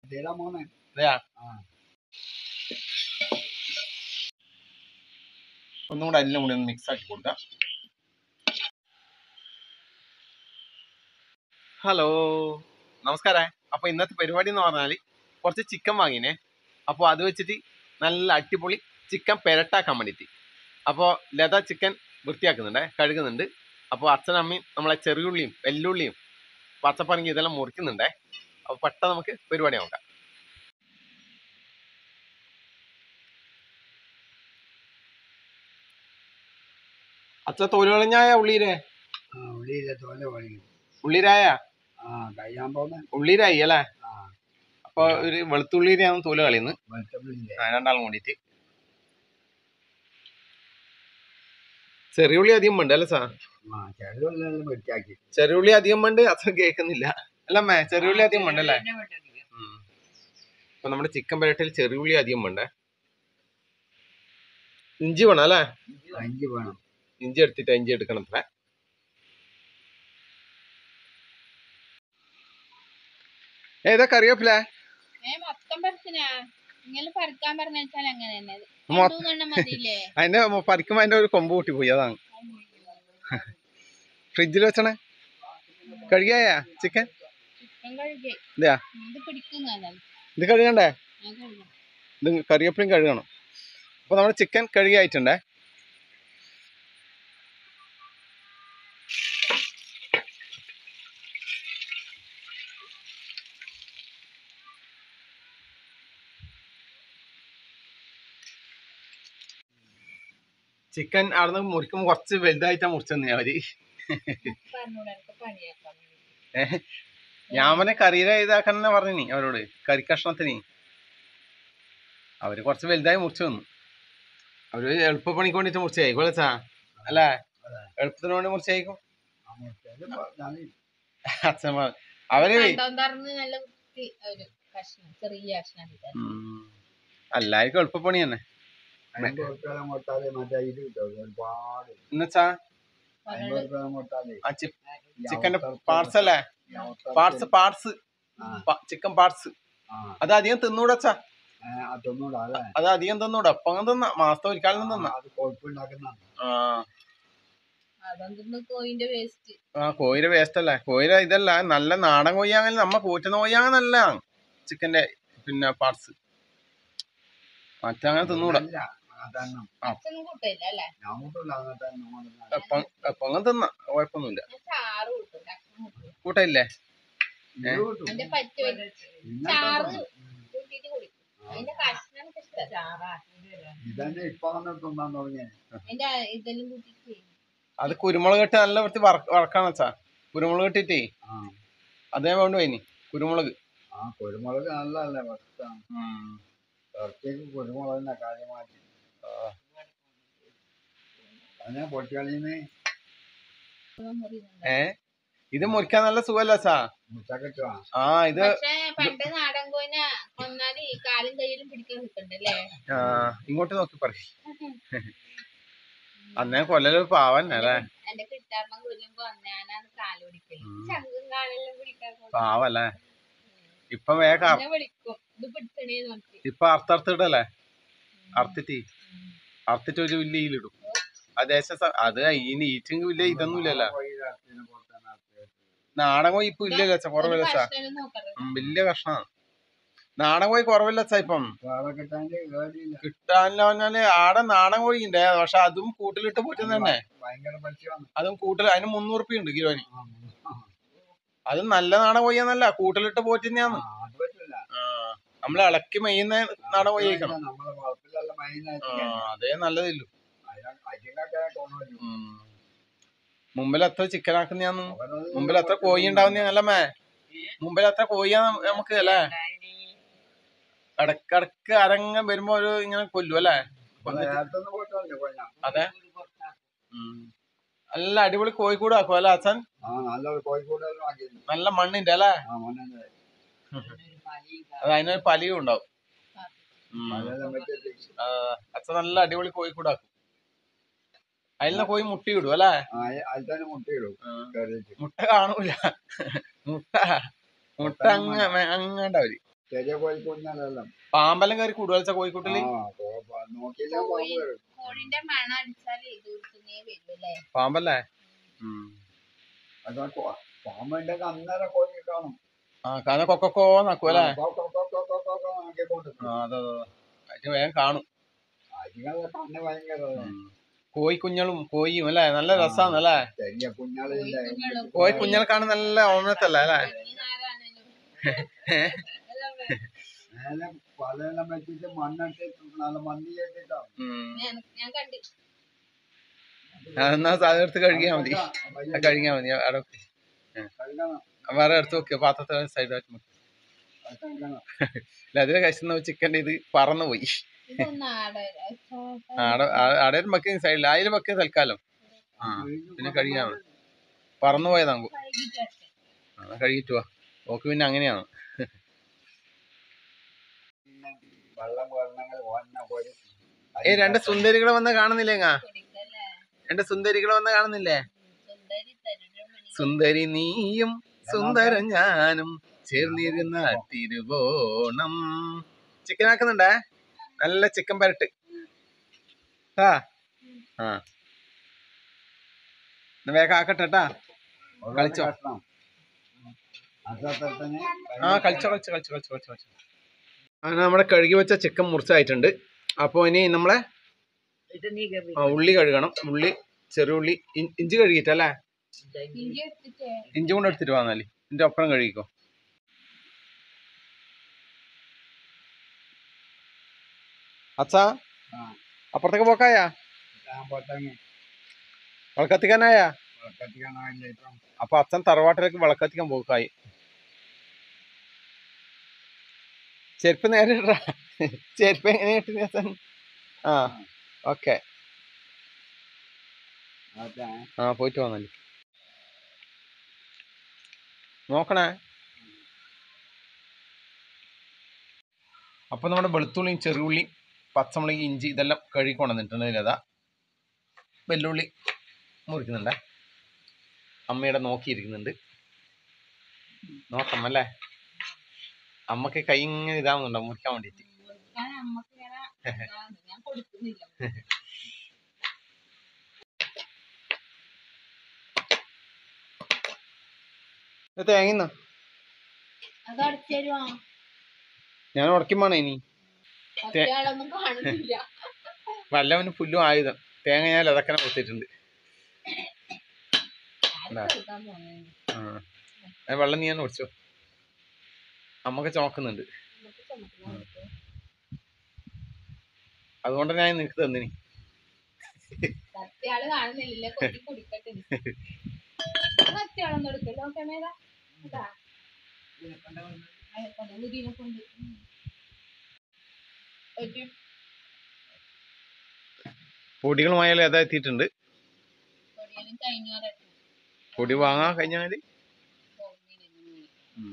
ഇതാ മോനെ അതെയാ ആ ഒന്നും കൂടെ എല്ലാം കൂടി ഒന്ന് മിക്സ് ആക്കി കൊടുക്കാം ഹലോ നമസ്കാരം അപ്പൊ ഇന്നത്തെ പരിപാടി എന്ന് പറഞ്ഞാൽ കുറച്ച് ചിക്കൻ വാങ്ങിനെ അപ്പോൾ അത് വെച്ചിട്ട് നല്ല അടിപൊളി ചിക്കൻ പെരട്ടാക്കാൻ വേണ്ടിയിട്ട് അപ്പോൾ ലത ചിക്കൻ വൃത്തിയാക്കുന്നുണ്ട് കഴുകുന്നുണ്ട് അപ്പോൾ അച്ഛനമ്മയും നമ്മളെ ചെറിയുള്ളിയും വെല്ലുള്ളിയും പച്ചപ്പറങ്ങി ഇതെല്ലാം മുറിക്കുന്നുണ്ടേ അപ്പോൾ പെട്ടെന്ന് നമുക്ക് പരിപാടി നോക്കാം അച്ഛ തോലുകളഞ്ഞായ ഉള്ളീരെ ആ ഉള്ളിയിലെ തോല പണിയും ഉള്ളീരായ ആ കഴിയാൻ പോന്നെ ഉള്ളീരായി അല്ലേ ആ അപ്പൊ ഒരു വെളുത്തുള്ളീരെയാണ് തോല് കളിയുന്നത് വെളുത്തുള്ളിയിലെ ആ, രണ്ടാളും കൂടിയിട്ട് ചെറിയുള്ളി അധികം വേണ്ട അല്ലേ സാ ആ ചെറുതെല്ലാം വൃത്തിയാക്കി ചെറിയുള്ളി അധികം വേണ്ട അത്ര കേൾക്കുന്നില്ല അല്ലമ്മേ ചെറിയുള്ളി അധികം വേണ്ടല്ലേ ഉം. അപ്പൊ നമ്മുടെ ചിക്കൻ പെരട്ടിൽ ചെറിയുള്ളി അധികം വേണ്ടേ ഇഞ്ചി വേണം അല്ലേ അഞ്ച് വേണം ഇഞ്ചി എടുത്തിട്ട് ഇഞ്ചി എടുക്കണം അത്ര ഏതാ കറിവേപ്പില ഏ മൊത്തം പറിച്ചിനാ നിങ്ങൾ പറിക്കാൻ പറഞ്ഞ വെച്ചാൽ അങ്ങനെ തന്നെ ഇത് മൊ- മൂന്നെണ്ണം മതിയില്ലേ അതിന്റെ പറിക്കുമ്പോ അതിന്റെ ഒരു കൊമ്പ് പൊട്ടി പോയി അതാണ് ഫ്രിഡ്ജിൽ വെച്ചണേ കഴുകിയായ ചിക്കൻ ചിക്കൻ കഴുകി ഇതെയാ ഇത് പിടിക്കുന്നതല്ല ഇത് കഴുകണ്ടേ ഞാൻ കഴുകാം ഇത് കറിവേപ്പിലയും കഴുകണം അപ്പൊ നമ്മുടെ ചിക്കൻ കഴുകി ആയിട്ടുണ്ടേ ചിക്കൻ അവിടുന്ന് മുറിക്കുമ്പോൾ കുറച്ച് വലുതായിട്ടാ മുറിച്ചെന്ന് അവര് പറഞ്ഞൂടെ എനിക്ക് പണിയാക്കാൻ വേണ്ടി ഏഹ് ഞാൻ പറഞ്ഞ കറിയുടെ ഇതാക്കാൻ പറഞ്ഞു അവരോട് കറി കഷ്ണത്തിന് അവര് കുറച്ച് വലുതായി മുറിച്ചു വന്നു അവര് എളുപ്പപ്പണിക്ക് വേണ്ടിട്ട് മുറിച്ചായിരിക്കും വിളിച്ചാ അല്ലേ എളുപ്പത്തിന് വേണ്ടി മുറിച്ചായിരിക്കും ആ മുറിച്ചത് പറഞ്ഞാല് അച്ഛന്മാർ അവര് കണ്ടം തറന്ന് നല്ല വൃത്തി ഒരു കഷ്ണം ചെറിയ കഷ്ണം ഇതാ. ഉം. എല്ലാവർക്കും എളുപ്പപ്പണി തന്നെ അമ്പത് ഉറുപ്പ്യം കൊടുത്താലേ മറ്റേ ഇത് കിട്ടും ഒരുപാട് എന്നുവെച്ചാ അമ്പത് ഉറുപ്പ്യം കൊടുത്താലേ ആ ചി- ചിക്കന്റെ പാർട്സ് അല്ലേ പാർട്സ് പാർട്സ് ആ ചിക്കൻ പാർട്സ് ആ അത് അധികം തിന്നൂടച്ചാ ഏ, അതൊന്നുകൂടാ അല്ലേ അത് അധികം തിന്നൂടാ അപ്പൊ അങ്ങനെ തിന്ന മാസത്തെ ഒരിക്കാലും തിന്ന അത് കൊഴുപ്പുണ്ടാക്കുന്ന ആ അതൊന്നും കോയിന്റെ വേസ്റ്റ് ആ കോയില വേസ്റ്റ് അല്ലേ കോയില ഇതല്ല നല്ല നാടൻ കോഴിയാണെങ്കിൽ നമ്മ കൂറ്റുന്ന കോഴിയാണെങ്കിൽ നല്ല ചിക്കന്റെ പിന്നെ പാർട്സ് മറ്റങ്ങനെ തിന്നൂടാ അല്ല അതാണ് അച്ഛനും കൂട്ടില്ല അല്ലേ ഞാൻ കൂട്ടില്ല അങ്ങനത്തെ നമ്മളൊന്നും എപ്പം എപ്പം അങ്ങനെ തിന്ന കുഴപ്പമൊന്നുമില്ല ഞാൻ ചാറ് കൂട്ടും കഷ്ണം കൂട്ടും കൂട്ടയില്ലേ ഇത് കൂട്ടും. എന്റെ പറ്റ പിന്നെ ചാറ് കൂട്ടും. കൂട്ടിട്ട് കുടിക്കും അതിന്റെ കഷ്ണം എനിക്ക് ഇഷ്ടം ചാറാ ഇതന്നെ ഇപ്പൊ വന്ന് തിന്നാൻ തുടങ്ങിയത് അതിന്റെ ഇതെല്ലാം കൂട്ടിട്ട് അത് കുരുമുളക് ഇട്ട് നല്ല വൃത്തി വറക്കാന്ന് വെച്ചാ കുരുമുളക് ഇട്ടിട്ടേ ആ അതേ വേണ്ടു ഇനി കുരുമുളക് ആ കുരുമുളക് നല്ലതല്ലേ ഭക്ഷണം ഇറച്ചിക്ക് കുരുമുളകിന്റെ കാര്യമായിട്ട് അതിനെ പൊട്ടിക്കളിന്ന് ഏ ഇത് മുറിക്കാൻ നല്ല സുഖല്ല സാ മുച്ചക്കെട്ടുവാ ആ ഇത് പക്ഷെ പണ്ട് നാടൻ കോയിനെ കൊന്നാല് ഈ കാലും കയ്യിലും പിടിക്കാൻ കിട്ടണ്ടല്ലേ ആ, ഇങ്ങോട്ട് നോക്കി പറയും അന്നേ കൊല്ലല് പാവൻ അല്ലേ എന്റെ കിട്ടാർമ്മ കൊല്ലുമ്പോ ഞാനാണ് കാല് പിടിക്കല് ഉം. ചങ്കും കാലെല്ലാം പിടിക്കാൻ പോകും. പാവല്ലേ ഇപ്പൊ വേഗം അർ- എന്നെ വിളിക്കും ഇത് പിടിച്ചണേന്ന് നോക്കി ഇപ്പൊ അർത്ഥർത്തിടല്ലേ അർത്തിട്ട് അർത്തിട്ട് ഒരു വലിയ ഈലിടും അത് ദേശം സ- അത് ഇനി ഈറ്റിങ് വലിയ ഇതൊന്നും ഇല്ലല്ലോ നാടൻ കോഴി ഇപ്പൊ ഇല്ലല്ലോ അച്ഛാ കുറവില്ല അച്ഛാ നോക്കറ് ഉം, വലിയ കഷ്ണാണ് നാടൻ കോഴി കുറവില്ല അച്ഛാ ഇപ്പം വേറെ കിട്ടാൻ്റെ കേടില്ല കിട്ടാനില്ല പറഞ്ഞാല് ആടെ നാടൻ കോഴി ഉണ്ട് പക്ഷെ അതും കൂട്ടിലിട്ട് പോറ്റുന്ന തന്നെ ഭയങ്കര പശുവാണ് അതും കൂട്ടിൽ അതിന് മുന്നൂറ് റുപ്യ ഉണ്ട് കിലോന് ആ, ആ, അത് നല്ല നാടൻ കോഴിയാന്നല്ല കൂട്ടിലിട്ട് പോറ്റുന്നയാന്ന് ആ, അത് പറ്റില്ല നമ്മൾ ഇളക്കി മെയ്യുന്ന നാടൻ കോഴി കഴിക്കണം നമ്മളെ വളപ്പിലുള്ള ആ, മൈനായിട്ട് അതേ നല്ലതില്ലു അതിനൊക്കെ കൊണ്ടുവരും മുമ്പിൽ എത്ര ചിക്കൻ ആക്കുന്നയാന്ന് അവരത് മുമ്പിൽ എത്ര കോഴി ഉണ്ടാവുന്ന അല്ലമ്മേ മുമ്പിൽ എത്ര കോഴിയാ നമുക്ക് അല്ലേ ഇടക്കിടക്ക് അരങ്ങ വരുമ്പോ ഒരു ഇങ്ങനെ കൊല്ലും അല്ലേ കൊന്നിട്ട് നേരത്തെ പോയിട്ടുണ്ട് കൊഞ്ഞ അതെ ഉം. നല്ല അടിപൊളി കോഴിക്കൂട് ആക്കും അല്ലേ അച്ഛൻ ആ നല്ലൊരു കോഴിക്കോട് ആക്കിയിരുന്നു നല്ല മണ്ണിന്റെ അല്ലേ ആ മോനെ അത് അതിനൊരു പലിയും ഉണ്ടാവും ഉം. മലയെല്ലാം വെച്ചിട്ട് ആ, അച്ഛൻ നല്ല അടിപൊളി കോഴിക്കൂടാക്കും അതിൽ കോഴി മുട്ടയിടും അല്ലേ ആ അതിൽ തന്നെ മുട്ടയിടും ആ. കയറിയിട്ട് മുട്ട കാണൂല മുട്ട മുട്ട അങ്ങ അങ്ങണ്ടാവര് ചെറിയ കോഴിക്കുഞ്ഞാലെല്ലാം പാമ്പെല്ലാം കയറി കൂടുവൽച്ച കോഴിക്കോട്ടില് ആ കോ- നോക്കിയില്ല പാമ്പ് കയറും കോഴിന്റെ മണം അടിച്ചാൽ ദൂരത്തുനിന്നേ വരുമല്ലേ പാമ്പല്ലേ ഉം. അതാ കോ- പാമ്പിന്റെ അന്നേരം കോഴി കാണും ആ കാരണം കൊക്കോ നക്കുവല്ലേ ആ, കൊ- കൊ- കൊ- കൊ- കൊ- കൊ- കൊ ആക്കിക്കൊണ്ട് ആ അതെ അതെ അതെ. അത് വേഗം കാണും അതിങ്ങളെ കണ്ണ് ഭയങ്കര കോഴി കുഞ്ഞളും കോഴിയും അല്ലേ നല്ല രസാണ് അല്ലേ ചെറിയ കുഞ്ഞാളില്ല കോഴിക്കുഞ്ഞുങ്ങളും കോഴി കുഞ്ഞൾ കാണാൻ നല്ല ഓണത്തല്ലേ അല്ലേ കുഞ്ഞിനാരാണേലും. മേലെ പലയെല്ലാം വെച്ചിട്ട് മണ്ണിട്ട് നല്ല മന്തി കേട്ടിട്ടാ ഉം. ഞാൻ- ഞാൻ കണ്ടു ആ, എന്നാ സാധനം എടുത്ത് കഴുകിയാ മതി ആ, കഴുകിയാ മതി അവിടെ വെക്ക്. കഴുകണം വേറെ എടുത്ത് വെക്കുക പാത്രത്തിൽ സൈഡ് ആയിട്ട് വെക്ക്. അത് കഴുകണം ഇല്ല അതിലെ കഴിക്കുന്ന ചിക്കൻ്റെ ഇത് പറന്നു പോയി ഇതൊന്നും ആടെ ആടെ ആടെ വെക്കുന്ന സൈഡിൽ അതിൽ വെക്കുക തൽക്കാലം ആ പിന്നെ കഴുകിയാ മതി പറന്നു പോയതാകും ആ കഴുകിട്ട് വാ ഓക്ക് പിന്നെ അങ്ങനെയാണ് വെള്ളം വരണമെങ്കിൽ വന്ന കോഴി ഏ രണ്ട് സുന്ദരികളെ വന്ന് കാണുന്നില്ലേ അങ്ങാ കുടിക്കല്ലേ രണ്ട് സുന്ദരികളെ വന്ന് കാണുന്നില്ലേ സുന്ദരി തരുമണി സുന്ദരി നീയും സുന്ദരം ഞാനും ചേർന്നിരുന്ന തിരുവോണം ചിക്കൻ ആക്കുന്നുണ്ടേ നല്ല ചിക്കൻ പരട്ട് ആ ആ എന്നാ വേഗം ആക്കട്ടെ ട്ടാ കളിച്ചോ. കഷ്ണം അസത്തന്നെ ആ കളിച്ചോ കളിച്ചോ കളിച്ചോ കളിച്ചോ കളിച്ചോ കളിച്ചോ അങ്ങനെ നമ്മുടെ കഴുകി വെച്ച ചിക്കൻ മുറിച്ചായിട്ടുണ്ട് അപ്പോൾ ഇനി നമ്മളെ ആ, ഉള്ളി കഴുകണം ഉള്ളി ചെറിയ ഉള്ളി ഇൻ- ഇഞ്ചി കഴുകിയിട്ടല്ലേ ഇഞ്ചി എടുത്തിട്ടേ ഇഞ്ചി കൊണ്ട് എടുത്തിട്ട് വന്നാല് ഇതിന്റെ ഒപ്പം കഴുകിക്കോ അച്ഛാ ആ അപ്പുറത്തേക്ക് പോക്കായാ ഞാൻ പൊട്ടങ്ങി വിളക്കത്തിക്കാനായാ കത്തിക്കാനായില്ല ഇപ്പം അപ്പൊ അച്ഛൻ തറവാട്ടിലേക്ക് വിളക്കത്തിക്കാൻ പോക്കായി ചെരുപ്പ് നേരെ ഇടറാ ചെരുപ്പ് എങ്ങനെ ഇട്ടു അച്ഛൻ ആ ഓക്കെ അതെ ആ പോയിട്ട് വന്നാല് നോക്കണേ അപ്പൊ നമ്മുടെ വെളുത്തുള്ളിയും ചെറുള്ളിയും പച്ചമുളക് ഇഞ്ചി ഇതെല്ലാം കഴുകി കൊണ്ടുവന്നിട്ടുണ്ട് ലത വെല്ലുള്ളി മുറിക്കുന്നുണ്ടേ അമ്മയുടെ നോക്കിയിരിക്കുന്നുണ്ട് നോക്കാം അല്ലേ അമ്മക്ക് കൈ ഇങ്ങനെ ഇതാവുന്നുണ്ടോ മുറിക്കാൻ വേണ്ടിയിട്ട് ഞാൻ അമ്മക്ക് ഇങ്ങനെ ഇതാണ്. ഞാൻ കൊടുക്കുന്നില്ല ഇത് തേങ്ങുന്ന അത് അടച്ചു തരുമോ ഞാൻ ഉടക്കുമ്പോണേ ഇനി മറ്റേയാളൊന്നും കാണുന്നില്ല വല്ലവന് പുല്ലും ആയുധം തേങ്ങ ഞാൻ ലതക്കനെ കൊടുത്തിട്ടുണ്ട് ആരും കൊടുക്കാൻ പോകുന്നില്ല. ആ അത് വെള്ളം നീ തന്നെ കുടിച്ചോ അമ്മക്ക് ചുമക്കുന്നുണ്ട് നമുക്ക് ചുമക്കണം നമുക്ക്. അതുകൊണ്ട് ഞാൻ നിനക്ക് തന്നിനി മറ്റേയാള് കാണുന്നില്ല കൊട്ടി കുടിക്കട്ടെ മറ്റേയാളൊന്നും എടുക്കല്ലോ ഓക്കെ മേലാ ഇതാ അയൽക്കൊണ്ട് ഉദിനെ കൊണ്ട് ഉം. ഒരു പൊടികളുമായാലും ഏതാ എത്തിയിട്ടുണ്ട് പൊടിയലും കഴിഞ്ഞു വരട്ടെ പൊടി വാങ്ങാൻ കഴിഞ്ഞാൽ പോകുന്നില്ല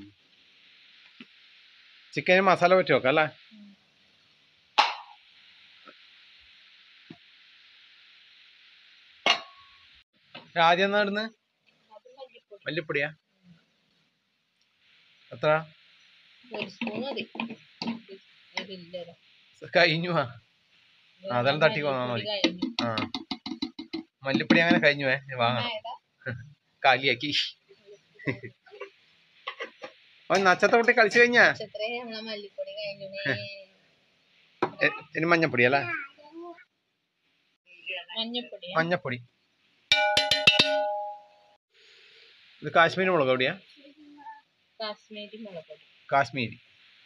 ചിക്കന് മസാല പറ്റി വെക്കാം അല്ലേ ആദ്യം എന്നാ ഇടുന്നത് അത് മല്ലിപ്പൊടി മല്ലിപ്പൊടിയാ എത്ര ഒരു സ്പൂൺ മതി ഇതില്ലല്ലോ കഴിഞ്ഞു ആ അതെല്ലാം തട്ടി കൊണ്ടാ മതി. കഴിഞ്ഞു ആ മല്ലിപ്പൊടി അങ്ങനെ കഴിഞ്ഞു ഏ വാങ്ങാം ഏതാ കാലിയാക്കി ഓൻ നച്ചത്തെ കുട്ടി കളിച്ചു കഴിഞ്ഞാ നക്ഷത്രേ നമ്മളെ മല്ലിപ്പൊടി കഴിഞ്ഞു എ- ഇനി മഞ്ഞപ്പൊടി അല്ലേ മഞ്ഞപ്പൊടി മഞ്ഞപ്പൊടി ഇത് കാശ്മീരി മുളക് എവിടെയാ കാശ്മീരി മുളക് പൊടി കാശ്മീരി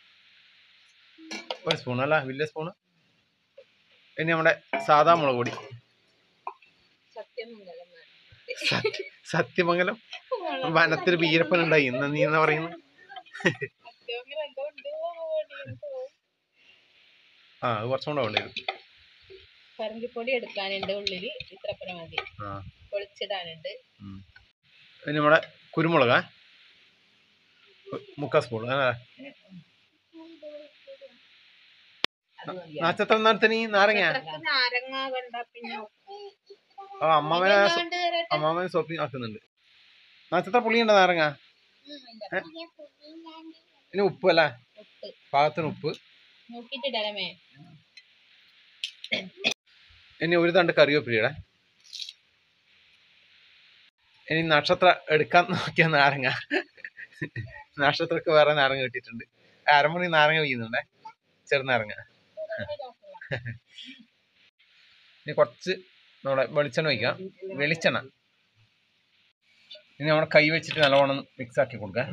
ഒരു സ്പൂൺ അല്ല വലിയ സ്പൂണ് ഇനി നമ്മുടെ സാധാ മുളക് പൊടി സത്യമംഗലം സത്യമംഗലം വനത്തിൽ വീരപ്പൻ ഉണ്ടായി ഇന്ന് നീ എന്നാ പറയുന്നത് സത്യമംഗലം എന്തോ ഉണ്ട് പൊടി ആ അത് കുറച്ചും കൂടെ വേണ്ടി വരും പറങ്കിപ്പൊടി എടുക്കാനുണ്ട് ഉള്ളില് ഇത്രപ്പുറ മതി ആ പൊളിച്ചിടാനുണ്ട് ഉം. ഇനി നമ്മുടെ കുരുമുളക് മുക്കാൽ സ്പൂൺ അല്ലേ നാച്ചത്ര നടത്തിന് നാരങ്ങ ഇത്രക്ക് നാരങ്ങ കണ്ട പിന്നെ ആ അമ്മാവനെ ഇതെന്താ കൊണ്ട് തരട്ടെ? അമ്മാവനെ സോപ്പി ആക്കുന്നുണ്ട് നാച്ചത്ര പുളിയുണ്ടോ നാരങ്ങ ഉം, ഇല്ല. ഇനി ഉപ്പ് അല്ലേ ഉപ്പ് ഉപ്പ് പാകത്തിന് ഉപ്പ് നോക്കിട്ടിടലമേ ഇനി ഒരു തണ്ട് കറിവേപ്പിലയുടെ ഇനി നക്ഷത്ര എടുക്കാൻ നോക്കിയ നാരങ്ങ നക്ഷത്രക്ക് വേറെ നാരങ്ങ കിട്ടിയിട്ടുണ്ട് അരമണി നാരങ്ങ വീഴുന്നുണ്ടേ ചെറുനാരങ്ങ ഇനി കുറച്ച് നമ്മുടെ വെളിച്ചെണ്ണ ഒഴിക്കാം വെളിച്ചെണ്ണ ഇനി നമ്മുടെ കൈ വെച്ചിട്ട് നല്ലവണ്ണം മിക്സ് ആക്കി കൊടുക്കുക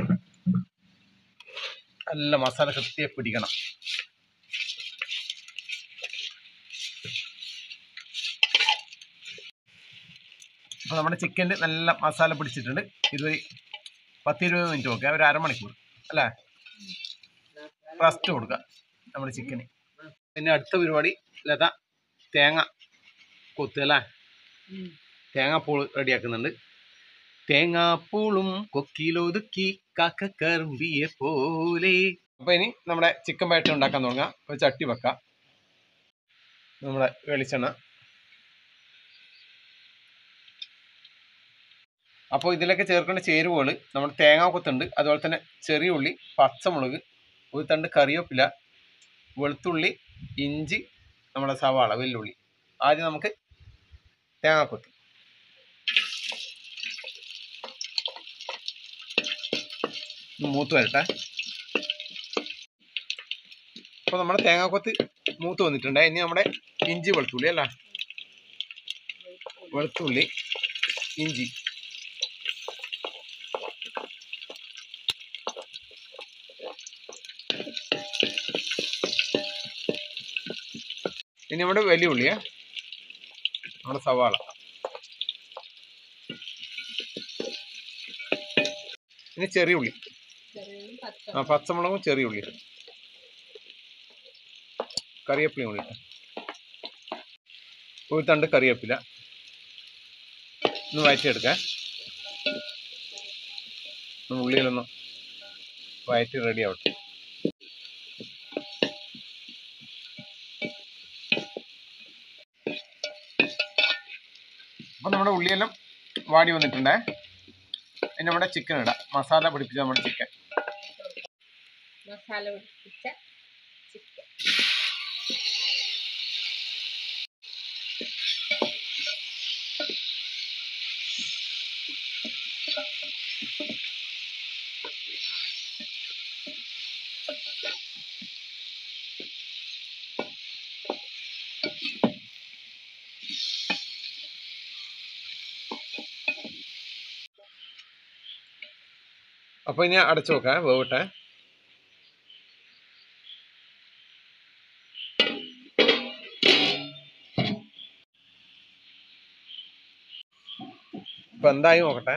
നല്ല മസാല കൃത്യം പിടിക്കണം അപ്പോൾ നമ്മുടെ ചിക്കൻ്റെ നല്ല മസാല പിടിച്ചിട്ടുണ്ട് ഇതൊരു പത്തിരുപത് മിനിറ്റ് നോക്കുക ഒരു അരമണിക്കൂർ അല്ലേ റസ്റ്റ് കൊടുക്കുക നമ്മുടെ ചിക്കന് പിന്നെ അടുത്ത പരിപാടി ലത തേങ്ങ കൊത്തുക അല്ലേ തേങ്ങാപ്പൂൾ റെഡിയാക്കുന്നുണ്ട് തേങ്ങാപ്പൂളും കൊക്കിലൊതുക്കി കാക്ക കറുമ്പിയെ പോലെ അപ്പോൾ ഇനി നമ്മുടെ ചിക്കൻ ബാറ്റ് ഉണ്ടാക്കാൻ തുടങ്ങാം ഒരു ചട്ടി വെക്കാം നമ്മുടെ വെളിച്ചെണ്ണ അപ്പോൾ ഇതിലൊക്കെ ചേർക്കേണ്ട ചേരുവകൾ നമ്മുടെ തേങ്ങാ കൊത്തുണ്ട് അതുപോലെ തന്നെ ചെറിയ ഉള്ളി പച്ചമുളക് ഒരു തണ്ട് കറിവേപ്പില വെളുത്തുള്ളി ഇഞ്ചി നമ്മുടെ സവാള വെല്ലുള്ളി ആദ്യം നമുക്ക് തേങ്ങാക്കൊത്ത് ഇത് മൂത്ത് വരട്ടെ അപ്പോൾ നമ്മുടെ തേങ്ങാക്കൊത്ത് മൂത്ത് വന്നിട്ടുണ്ട് ഇനി നമ്മുടെ ഇഞ്ചി വെളുത്തുള്ളി അല്ല വെളുത്തുള്ളി ഇഞ്ചി ഇനി നമ്മുടെ വലിയ ഉള്ളിയാ നമ്മുടെ സവാള ഇനി ചെറിയ ഉള്ളി ചെറിയുള്ളിയും പച്ച ആ പച്ചമുളകും ചെറിയ ഉള്ളി കറിവേപ്പിലയും കൂടി ഇട്ട്. ഒരു തണ്ട് കറിവേപ്പില ഒന്ന് വഴറ്റിയെടുക്കാം ഒന്ന് ഉള്ളിയിലൊന്ന് വഴറ്റി റെഡി ആവട്ടെ അപ്പം നമ്മുടെ ഉള്ളിയെല്ലാം വാടി വന്നിട്ടുണ്ടേ ഇനി നമ്മുടെ ചിക്കൻ ഇടാം മസാല പിടിപ്പിച്ച നമ്മുടെ ചിക്കൻ മസാല പിടിപ്പിച്ച ചിക്കൻ അപ്പൊ ഇനി അടച്ചു നോക്കാം വേവട്ടെ ഇപ്പൊ എന്തായി നോക്കട്ടെ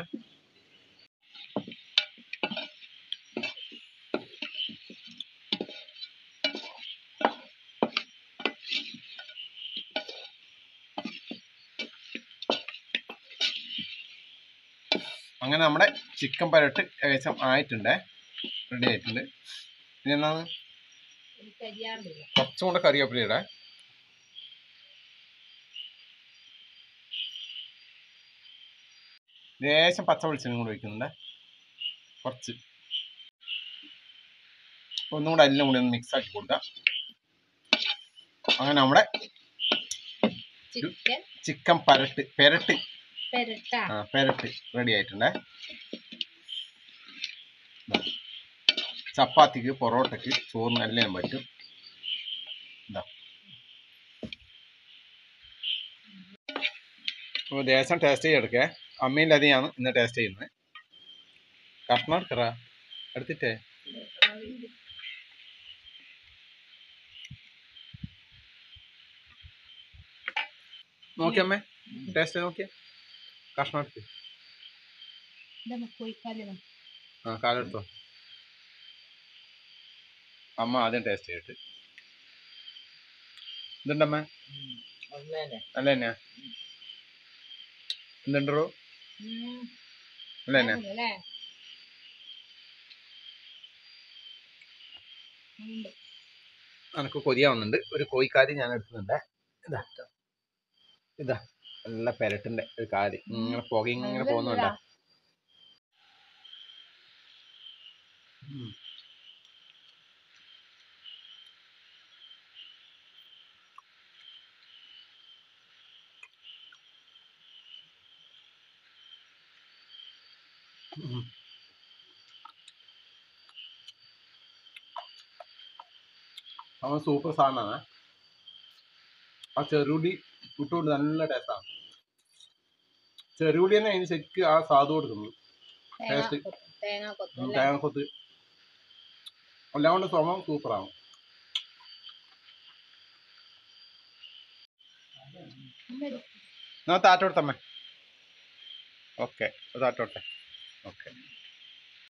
അങ്ങനെ നമ്മുടെ ചിക്കൻ പരട്ട് ഏകദേശം ആയിട്ടുണ്ട് റെഡി ആയിട്ടുണ്ട് ഇനി എന്നാണ് എനിക്ക് അരിയാറില്ല കുറച്ചും കൂടെ കറിവേപ്പില ഇടാം ലേശം പച്ച വെളിച്ചെണ്ണ കൂടെ ഒഴിക്കുന്നുണ്ട് കുറച്ച് ഒന്നും കൂടെ എല്ലാം കൂടി ഒന്ന് മിക്സ് ആക്കി കൊടുക്കാം അങ്ങനെ നമ്മുടെ ചിക്കൻ ചിക്കൻ പരട്ട് പെരട്ട് പെരട്ട ആ പെരട്ട് റെഡി ആയിട്ടുണ്ടേ ദാ. ചപ്പാത്തിക്ക് പൊറോട്ടക്ക് ചോറിന് എല്ലാം പറ്റും ഇതാ അപ്പോൾ ദേശം ടേസ്റ്റ് ചെയ്തെടുക്കേ അമ്മയിൻ്റെ അതിയാണ് ഇന്ന് ടേസ്റ്റ് ചെയ്യുന്നത് കഷ്ണം എടുക്കറ എടുത്തിട്ടേ നോക്കി അമ്മേ ടേസ്റ്റ് നോക്കിയേ കഷ്ണം എടുത്ത് ഇതാ കോഴിക്കാല് ആ കാലെടുത്തോ അമ്മ ആദ്യം ടേസ്റ്റ് ചെയ്തിട്ട് ഇതുണ്ടമ്മ നല്ല തന്നെയാ എന്തുണ്ടോ നല്ല തന്നെയാ അല്ലേ എനിക്ക് കൊതിയാവുന്നുണ്ട് ഒരു കോഴിക്കാരി ഞാൻ എടുക്കുന്നുണ്ട് ഇതാ ഇതാ നല്ല പെരട്ടിന്റെ ഒരു കാരി ഇങ്ങനെ പുക ഇങ്ങനെ പോകുന്നുണ്ട് അവൻ സൂപ്പർ സാധനമാണ് ആ ചെറുടി ഇട്ടുകൊണ്ട് നല്ല ടേസ്റ്റാണ് ചെറുടി തന്നെ അതിന് ശരിക്ക് ആ സ്വാദ് കൊടുക്കുന്നു Taste. തേങ്ങ കൊത്ത് അല്ലേ? തേങ്ങക്കൊത്ത് എല്ലാം കൊണ്ട് സ്വമം സൂപ്പറാണ് ഞാൻ താറ്റോടുത്തമ്മേ ഓക്കെ താറ്റോട്ടെ ഓക്കെ